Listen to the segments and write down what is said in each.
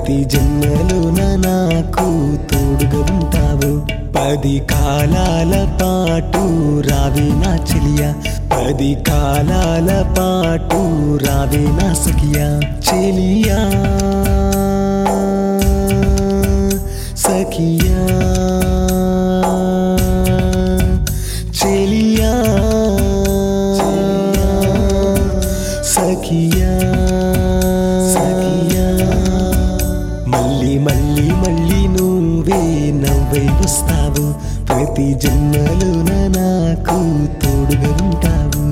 ప్రతి జన్మలోన నాకు తోడుగా ఉంటావు పది కాలాల పాటు రావే నా చెలియా పది కాలాల పాటు రావే నా సఖియా చెలియా సఖియా చెలియా సఖియా సఖియా మళ్ళీ మళ్ళీ మళ్ళీ నువ్వే నవ్వై వస్తావు ప్రతి జన్మలోన నాకు తోడుగా ఉంటావు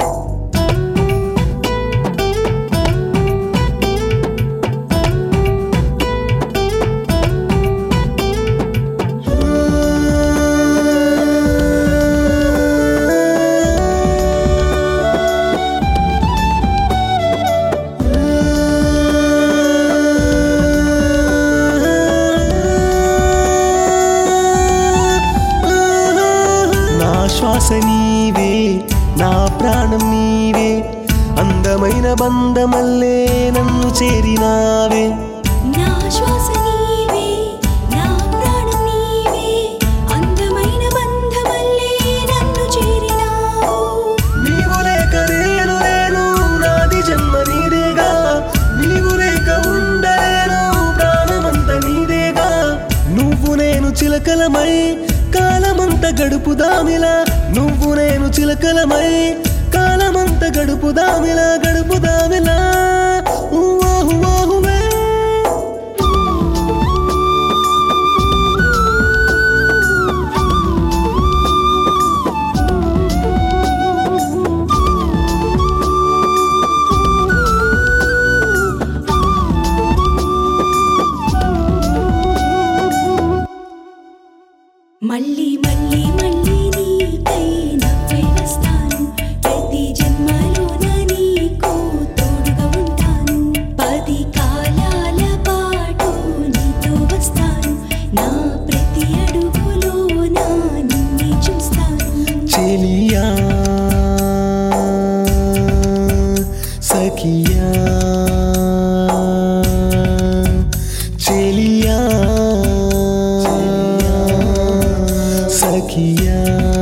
నా శ్వాస నీవే నా ప్రాణం నీవే అందమైన బంధమల్లే నన్ను చేరినావే నా శ్వాస నీవే నా ప్రాణం నీవే అందమైన బంధమల్లే నన్ను చేరినావు నీవు లేక నేను లేను నాది జన్మ నీదేగా నీవు లేక ఉండలేను ప్రాణమంత నీదేగా నువ్వు నేను చిలకలమై కాలమంత గడుపుదామిలా నువ్వు నేను చిలకలమై కాలమంత గడుపుదామిలా గడుపుదామిలా ఊహు ఊహువే. మళ్ళీ మళ్ళీ మళ్ళీ నీకై నవ్వై వస్తాను ప్రతి జన్మలోన నీకు తోడుగా ఉంటాను పది కాలాల పాటు నీతో వస్తాను నా ప్రతి అడుగులో నా నిన్నే చూస్తాను చెలియా సఖియా చెలియా సఖియా